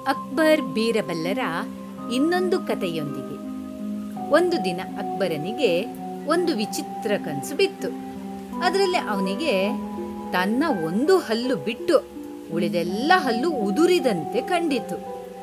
ಅಕ್ಬರ್ ಬೀರಬಲ್ಲರ ಇನ್ನೊಂದು ಕಥೆಯೊಂದಿಗೆ ಒಂದು ದಿನ ಅಕ್ಬರನಿಗೆ ಒಂದು ವಿಚಿತ್ರ ಕನಸು ಬಿತ್ತು ಅದರಲ್ಲಿ ಅವನಿಗೆ ತನ್ನ ಒಂದು ಹಲ್ಲು ಬಿಟ್ಟು ಉಳಿದೆಲ್ಲ ಹಲ್ಲು ಉದುರಿದಂತೆ ಕಂಡಿತು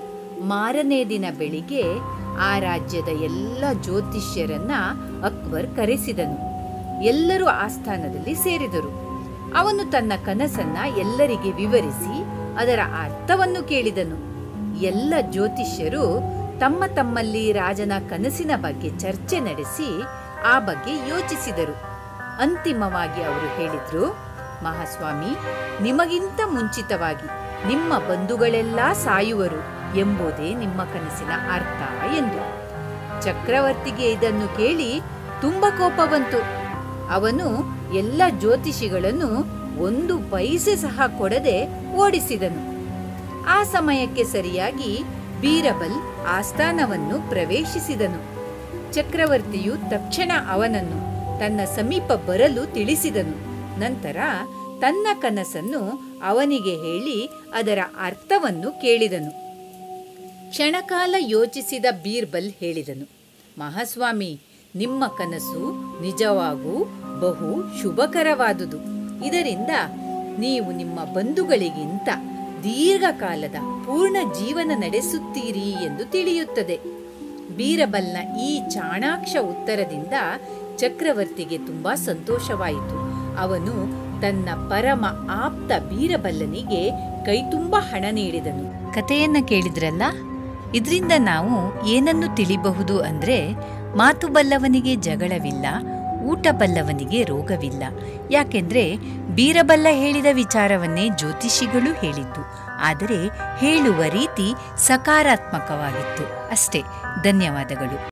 ಮಾರನೇ ದಿನ ಬೆಳಿಗ್ಗೆ ಆ ರಾಜ್ಯದ ಎಲ್ಲ ಜ್ಯೋತಿಷ್ಯರನ್ನ ಅಕ್ಬರ್ ಕರೆಸಿದನು ಎಲ್ಲರೂ ಆಸ್ಥಾನದಲ್ಲಿ ಸೇರಿದರು ಅವನು ತನ್ನ ಕನಸನ್ನ ಎಲ್ಲರಿಗೆ ವಿವರಿಸಿ ಅದರ ಅರ್ಥವನ್ನು ಕೇಳಿದನು ಎಲ್ಲ ಜ್ಯೋತಿಷ್ಯರು ತಮ್ಮ ತಮ್ಮಲ್ಲಿ ರಾಜನ ಕನಸಿನ ಬಗ್ಗೆ ಚರ್ಚೆ ನಡೆಸಿ ಆ ಬಗ್ಗೆ ಯೋಚಿಸಿದರು ಅಂತಿಮವಾಗಿ ಅವರು ಹೇಳಿದ್ರು ಮಹಾಸ್ವಾಮಿ ನಿಮಗಿಂತ ಮುಂಚಿತವಾಗಿ ನಿಮ್ಮ ಬಂಧುಗಳೆಲ್ಲ ಸಾಯುವರು ಎಂಬುದೇ ನಿಮ್ಮ ಕನಸಿನ ಅರ್ಥ ಎಂದು ಚಕ್ರವರ್ತಿಗೆ ಇದನ್ನು ಕೇಳಿ ತುಂಬ ಕೋಪ ಬಂತು ಅವನು ಎಲ್ಲ ಜ್ಯೋತಿಷಿಗಳನ್ನು ಒಂದು ಪೈಸೆ ಸಹ ಕೊಡದೆ ಓಡಿಸಿದನು ಆ ಸಮಯಕ್ಕೆ ಸರಿಯಾಗಿ ಬೀರಬಲ್ ಆಸ್ಥಾನವನ್ನು ಪ್ರವೇಶಿಸಿದನು ಚಕ್ರವರ್ತಿಯು ತಕ್ಷಣ ಅವನನ್ನು ತನ್ನ ಸಮೀಪ ಬರಲು ತಿಳಿಸಿದನು ನಂತರ ತನ್ನ ಕನಸನ್ನು ಅವನಿಗೆ ಹೇಳಿ ಅದರ ಅರ್ಥವನ್ನು ಕೇಳಿದನು ಕ್ಷಣಕಾಲ ಯೋಚಿಸಿದ ಬೀರ್ಬಲ್ ಹೇಳಿದನು ಮಹಾಸ್ವಾಮಿ ನಿಮ್ಮ ಕನಸು ನಿಜವಾಗೂ ಬಹು ಶುಭಕರವಾದುದು ಇದರಿಂದ ನೀವು ನಿಮ್ಮ ಬಂಧುಗಳಿಗಿಂತ ದೀರ್ಘಕಾಲದ ಪೂರ್ಣ ಜೀವನ ನಡೆಸುತ್ತೀರಿ ಎಂದು ತಿಳಿಯುತ್ತದೆ ಬೀರಬಲ್ನ ಈ ಚಾಣಾಕ್ಷ ಉತ್ತರದಿಂದ ಚಕ್ರವರ್ತಿಗೆ ತುಂಬಾ ಸಂತೋಷವಾಯಿತು ಅವನು ತನ್ನ ಪರಮ ಆಪ್ತ ಬೀರಬಲ್ಲನಿಗೆ ಕೈತುಂಬ ಹಣ ನೀಡಿದನು ಕಥೆಯನ್ನ ಕೇಳಿದ್ರಲ್ಲ ಇದರಿಂದ ನಾವು ಏನನ್ನು ತಿಳಿಬಹುದು ಅಂದ್ರೆ ಮಾತು ಬಲ್ಲವನಿಗೆ ಜಗಳವಿಲ್ಲ ಊಟ ಬಲ್ಲವನಿಗೆ ರೋಗವಿಲ್ಲ ಯಾಕೆಂದ್ರೆ ಬೀರಬಲ್ಲ ಹೇಳಿದ ವಿಚಾರವನ್ನೇ ಜ್ಯೋತಿಷಿಗಳು ಹೇಳಿದ್ದು ಆದರೆ ಹೇಳುವ ರೀತಿ ಸಕಾರಾತ್ಮಕವಾಗಿತ್ತು ಅಷ್ಟೇ ಧನ್ಯವಾದಗಳು